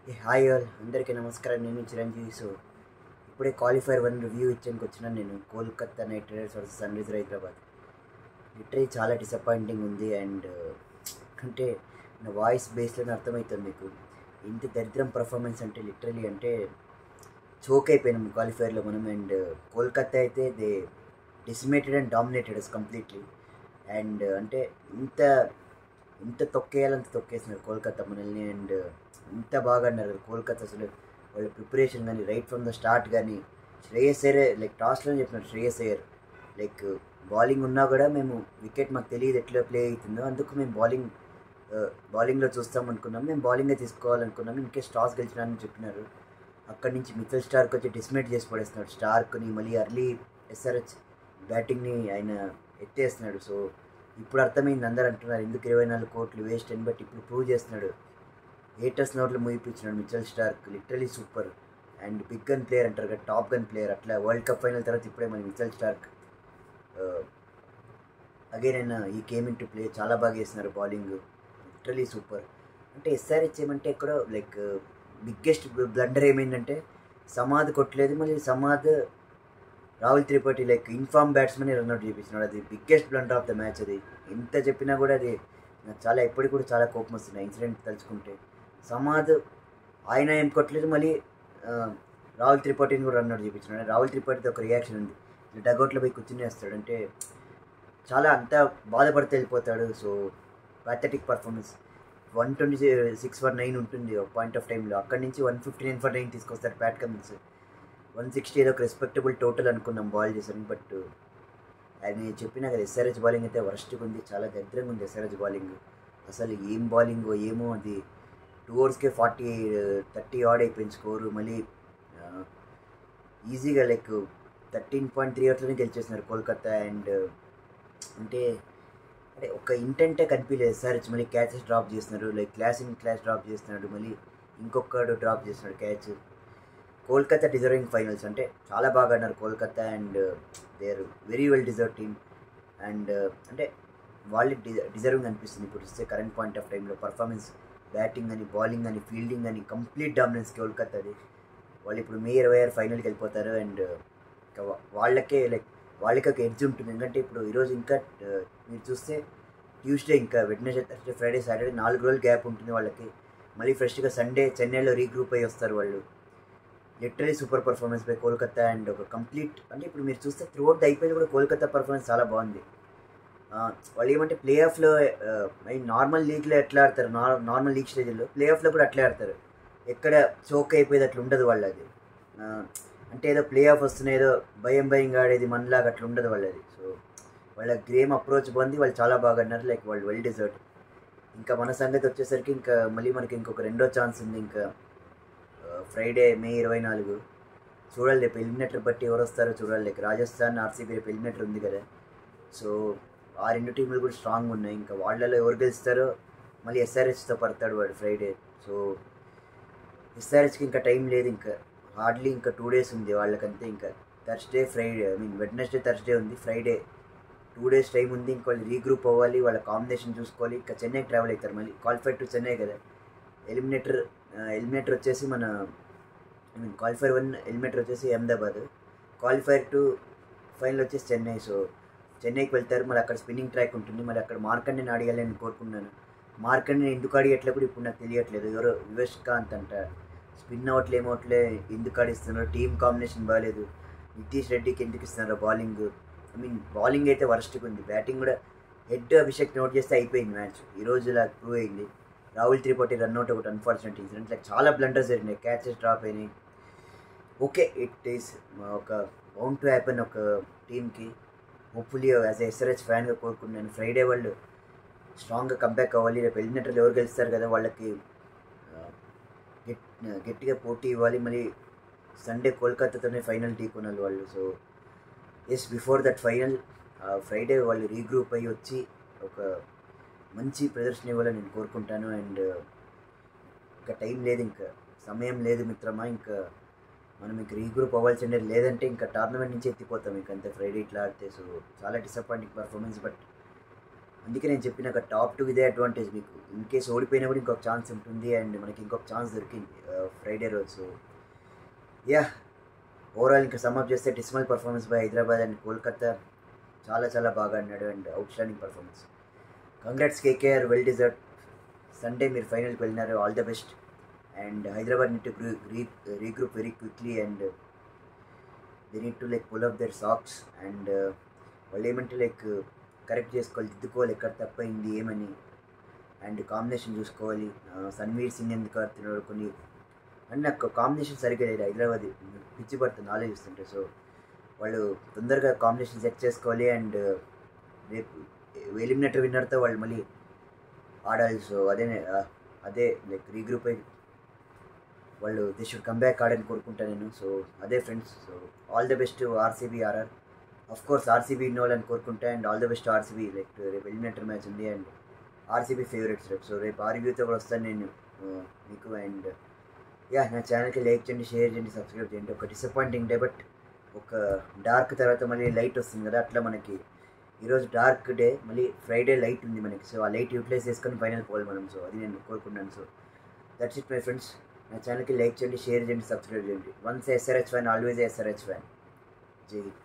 ఏ hi all అందరికీ నమస్కారం నేను చిరంజీవి సో ఇప్పుడే క్వాలిఫైర్ వన్ రివ్యూ ఇచ్చానికి వచ్చినాను నేను Kolkata Knight Riders versus Sunriser Hyderabad literally చాలా డిసప్పాయింటింగ్ ఉంది అండ్ అంటే నా వాయిస్ బేస్లోనే అర్థమవుతుంది మీకు ఇంత దరిద్రం పర్ఫార్మెన్స్ అంటే లిటరలీ అంటే చోక్ అయిపోయినాం క్వాలిఫైర్లో మనం అండ్ కోల్కతా అయితే they decimated and dominated us completely and అంటే ఇంత ఇంత తొక్కేయాలంత తొక్కేసినారు కోల్కతా మనల్ని అండ్ ఇంత బాగా అన్నారు కోల్కతా అసలు వాళ్ళ ప్రిపరేషన్ కానీ రైట్ ఫ్రమ్ ద స్టార్ట్ కానీ శ్రేయస్ అయ్యర్ లైక్ టాస్లో చెప్పినారు శ్రేయస్ అయ్యర్ లైక్ బౌలింగ్ ఉన్నా కూడా మేము వికెట్ మాకు తెలియదు ఎట్లా ప్లే అవుతుందో అందుకు మేము బౌలింగ్ బౌలింగ్లో చూస్తాం అనుకున్నాం మేము బౌలింగే తీసుకోవాలనుకున్నాం ఇంకేస్ టాస్ గెలిచినానని చెప్పినారు అక్కడి నుంచి మిథల్ స్టార్క్ వచ్చి డిస్మేట్ చేసి పడేస్తున్నాడు స్టార్క్ని మళ్ళీ అర్లీ ఎస్ఆర్హెచ్ బ్యాటింగ్ని ఆయన ఎత్తేస్తున్నాడు సో ఇప్పుడు అర్థమైంది అందరు అంటున్నారు ఎందుకు ఇరవై నాలుగు కోట్లు వేస్ట్ అని బట్టి ఇప్పుడు ప్రూవ్ చేస్తున్నాడు ఏటర్స్ నోట్లు మూయిపించినాడు Mitchell Starc literally super and big gun player అంటారు కదా టాప్ గన్ ప్లేయర్ అట్లా వరల్డ్ కప్ ఫైనల్ తర్వాత ఇప్పుడే మన మిచల్ స్టార్క్ అగైన్ అయినా ఈ కేమ్ ఇన్ టు ప్లే చాలా బాగా చేస్తున్నారు బౌలింగ్ లిటరలీ సూపర్ అంటే ఎస్ఆర్హెచ్ ఏమంటే ఇక్కడ లైక్ బిగ్గెస్ట్ బ్లండర్ ఏమైందంటే సమాధ్ కొట్టలేదు మళ్ళీ Samad Rahul Tripathi like in form batsmen run out చేపించినాడు అది biggest blunder of the match అది ఎంత చెప్పినా కూడా అది నాకు చాలా ఎప్పటికి కూడా చాలా కోపం వస్తుంది ఇన్సిడెంట్ తలుచుకుంటే సమాధ్ ఆయన ఏం కొట్టలేదు మళ్ళీ రాహుల్ త్రిపాఠిని కూడా రన్అట్ చేపించినాడు రాహుల్ త్రిపాఠితో ఒక రియాక్షన్ ఉంది డగౌట్లో పోయి కూర్చుని వేస్తాడు అంటే చాలా అంత బాధపడితే వెళ్ళిపోతాడు so pathetic performance one twenty six for nine ఉంటుంది ఒక పాయింట్ ఆఫ్ టైంలో అక్కడి నుంచి one fifty nine for nine తీసుకొస్తారు ప్యాట్ కమిన్స్ వన్ సిక్స్టీ ఏదో ఒక రెస్పెక్టబుల్ టోటల్ అనుకున్నాం బాల్ చేశాను బట్ ఆయన చెప్పినా కదా ఎస్ఆర్హెచ్ బౌలింగ్ అయితే వర్స్ట్గా ఉంది చాలా దరిద్రంగా ఉంది ఎస్ఆర్హెచ్ బౌలింగ్ అసలు ఏం బౌలింగ్ ఏమో అది టూ ఓవర్స్కే ఫార్టీ థర్టీ ఆడ్ అయిపోయింది స్కోరు మళ్ళీ ఈజీగా లైక్ థర్టీన్ పాయింట్ త్రీ అవర్స్లోనే గెలిచేస్తున్నారు కోల్కతా అండ్ అంటే అంటే ఒక ఇంటెంటే కనిపించలేదు ఎస్ఆర్హెచ్ మళ్ళీ క్యాచెస్ డ్రాప్ చేస్తున్నారు like class in class drop చేస్తున్నాడు మళ్ళీ ఇంకొకడు డ్రాప్ చేస్తున్నాడు క్యాచ్ కోల్కతా డిజర్వింగ్ ఫైనల్స్ అంటే చాలా బాగా ఆడినారు Kolkata and they are very well deserve team and అంటే వాళ్ళు డిజర్వింగ్ అనిపిస్తుంది ఇప్పుడు ఇస్తే కరెంట్ పాయింట్ ఆఫ్ టైంలో పర్ఫార్మెన్స్ బ్యాటింగ్ అని బౌలింగ్ అని ఫీల్డింగ్ అని కంప్లీట్ డామినెన్స్ కోల్కతాది వాళ్ళు ఇప్పుడు మే ఇరవై ఆరు ఫైనల్కి వెళ్ళిపోతారు అండ్ వాళ్ళకే లైక్ వాళ్ళకి ఒక ఎడ్జ్ ఉంటుంది ఎందుకంటే ఇప్పుడు ఈరోజు ఇంకా మీరు చూస్తే ట్యూస్డే ఇంకా వెడ్నెస్డే థర్స్డే ఫ్రైడే సాటర్డే నాలుగు రోజులు గ్యాప్ ఉంటుంది వాళ్ళకి మళ్ళీ ఫ్రెష్గా సండే చెన్నైలో రీగ్రూప్ అయ్యి వస్తారు వాళ్ళు literally super performance by Kolkata and ఒక కంప్లీట్ అంటే ఇప్పుడు మీరు చూస్తే త్రూఅవుట్ అయిపోయింది కూడా కోల్కతా పర్ఫార్మెన్స్ చాలా బాగుంది వాళ్ళు ఏమంటే ప్లే ఆఫ్లో నార్మల్ లీగ్లో ఎట్లా ఆడతారు నార్మల్ లీగ్ స్టేజ్లో ప్లే ఆఫ్లో కూడా అట్లే ఆడతారు ఎక్కడ చోక్ అయిపోయేది అట్లా ఉండదు వాళ్ళది అంటే ఏదో ప్లే ఆఫ్ వస్తున్న ఏదో భయం భయంగా ఆడేది మనలాగా అట్లా ఉండదు వాళ్ళది సో వాళ్ళ గేమ్ అప్రోచ్ బాగుంది వాళ్ళు చాలా బాగా అన్నారు లైక్ వాళ్ళు వెల్ డిజర్వ్ ఇంకా మన సంగతి వచ్చేసరికి ఇంకా మళ్ళీ మనకి ఇంకొక రెండో ఛాన్స్ ఉంది ఇంకా ఫ్రైడే మే ఇరవై నాలుగు చూడాలి రేపు ఎలిమినేటర్ బట్టి ఎవరు వస్తారో చూడాలి లైక్ రాజస్థాన్ ఆర్సీబీ రేపు ఎలిమినేటర్ ఉంది కదా సో ఆ రెండు టీంలు కూడా స్ట్రాంగ్ ఉన్నాయి ఇంకా వాళ్ళలో ఎవరు గెలుస్తారో మళ్ళీ ఎస్ఆర్హెచ్తో పడతాడు వాడు ఫ్రైడే సో ఎస్ఆర్హెచ్కి ఇంకా టైం లేదు ఇంకా హార్డ్లీ ఇంకా టూ డేస్ ఉంది వాళ్ళకంతే ఇంకా Thursday Friday I mean Wednesday Thursday ఉంది ఫ్రైడే టూ డేస్ టైం ఉంది ఇంకా వాళ్ళు రీగ్రూప్ అవ్వాలి వాళ్ళ కాంబినేషన్ చూసుకోవాలి ఇంకా చెన్నైకి ట్రావెల్ అవుతారు మళ్ళీ క్వాలిఫైడ్ టు చెన్నై కదా ఎలిమినేటర్ ఎలిమినేటర్ వచ్చేసి మన I mean qualifier one eliminator వచ్చేసి అహ్మదాబాద్ క్వాలిఫైర్ టు ఫైనల్ వచ్చేసి చెన్నై సో చెన్నైకి వెళ్తారు మళ్ళీ అక్కడ స్పిన్నింగ్ ట్రాక్ ఉంటుంది మళ్ళీ అక్కడ మార్కండిని అడగాలని కోరుకున్నాను మార్కండిని ఎందుకు అడిగట్లే కూడా ఇప్పుడు నాకు తెలియట్లేదు ఎవరో వివేష్ కాంత్ అంట స్పిన్ అవుట్లే ఏమవుట్లే ఎందుకు ఆడిస్తున్నారు టీమ్ కాంబినేషన్ బాగాలేదు నితీష్ రెడ్డికి ఎందుకు ఇస్తున్నారు బౌలింగ్ ఐ మీన్ బౌలింగ్ అయితే వర్స్ట్గా ఉంది బ్యాటింగ్ కూడా హెడ్ అభిషేక్ నోట్ చేస్తే అయిపోయింది మ్యాచ్ ఈరోజు ఇలా ప్రూవ్ అయింది రాహుల్ త్రిపాఠి రన్అట్ ఒకటి అన్ఫార్చునేట్ ఇన్సిడెంట్ లైక్ చాలా బ్లండర్స్ జరిగినాయి క్యాచెస్ డ్రాప్ అయినాయి ఓకే ఇట్ ఈస్ ఒక బౌండ్ టు హ్యాపెన్ ఒక టీమ్కి హోప్ఫుల్లీ యాజ్ ఎస్ఆర్హెచ్ ఫ్యాన్గా కోరుకున్నాను ఫ్రైడే వాళ్ళు స్ట్రాంగ్గా కంబ్యాక్ అవ్వాలి రేపు ఎలిమినేటర్లు ఎవరు గెలుస్తారు కదా వాళ్ళకి గెట్ గట్టిగా పోటీ ఇవ్వాలి మళ్ళీ సండే కోల్కతాతోనే ఫైనల్ టీ కొనాలి వాళ్ళు so yes before that final Friday వాళ్ళు రీగ్రూప్ అయ్యి వచ్చి ఒక మంచి ప్రదర్శన ఇవ్వాలని నేను కోరుకుంటాను అండ్ ఇంకా టైం లేదు ఇంకా సమయం లేదు మిత్రమా ఇంకా మనం ఇంక రీగ్రూప్ అవ్వాల్సిందే లేదంటే ఇంకా టోర్నమెంట్ నుంచి ఎత్తిపోతాం ఇంక అంతే ఫ్రైడే ఇట్లా ఆడితే సో చాలా డిసప్పాయింటింగ్ పర్ఫార్మెన్స్ బట్ అందుకే నేను చెప్పిన టాప్ టూ ఇదే అడ్వాంటేజ్ మీకు ఇన్ కేస్ ఓడిపోయినా కూడా ఇంకొక ఛాన్స్ ఉంటుంది అండ్ మనకి ఇంకొక ఛాన్స్ దొరికింది ఫ్రైడే రోజు సో యా ఓవరాల్ ఇంకా సమ్అప్ చేస్తే dismal performance by Hyderabad and Kolkata చాలా చాలా బాగా ఆడినాడు and outstanding performance congrats KKR well deserve Sunday మీరు ఫైనల్కి వెళ్ళినారు all the best and Hyderabad need re regroup very quickly and they need to like pull up their socks and వాళ్ళు ఏమంటే like correct చేసుకోవాలి దిద్దుకోవాలి ఎక్కడ తప్పైంది ఏమని అండ్ కాంబినేషన్ చూసుకోవాలి సన్వీర్ సింగ్ ఎందుకు ఆడుతున్నాడు కొన్ని అండ్ నాకు కాంబినేషన్ సరిగ్గా లేదు హైదరాబాద్ పిచ్చి పడుతుంది ఆలోచిస్తుంటే సో వాళ్ళు తొందరగా కాంబినేషన్ సెట్ చేసుకోవాలి అండ్ రేపు ఎలిమినేటర్ విన్నర్తో వాళ్ళు మళ్ళీ ఆడాలి సో అదే అదే లైక్ రీగ్రూప్ అయి వాళ్ళు దే షుడ్ కమ్ బ్యాక్ ఆడని కోరుకుంటాను నేను సో అదే friends so all the best RCB RR of course RCB ఇన్నోవాలని కోరుకుంటా and all the best RCB like రేపు ఎలిమినేటర్ మ్యాచ్ ఉంది అండ్ ఆర్సీబీ ఫేవరెట్స్ రేపు సో రేపు ఆ రివ్యూతో కూడా వస్తాను నేను మీకు అండ్ యా నా ఛానల్కి లైక్ చేయండి షేర్ చేయండి సబ్స్క్రైబ్ చేయండి ఒక డిసప్పాయింటింగ్ డే బట్ ఒక డార్క్ తర్వాత మళ్ళీ లైట్ వస్తుంది కదా అట్లా మనకి ఈరోజు డార్క్ డే మళ్ళీ ఫ్రైడే లైట్ ఉంది మనకి సో ఆ లైట్ యూటిలైజ్ చేసుకొని ఫైనల్ పోవాలి మనం సో అది నేను కోరుకున్నాను so that's it my friends నా ఛానల్కి లైక్ చేయండి షేర్ చేయండి సబ్స్క్రైబ్ చేయండి once SRH fan always SRH fan జై హింద్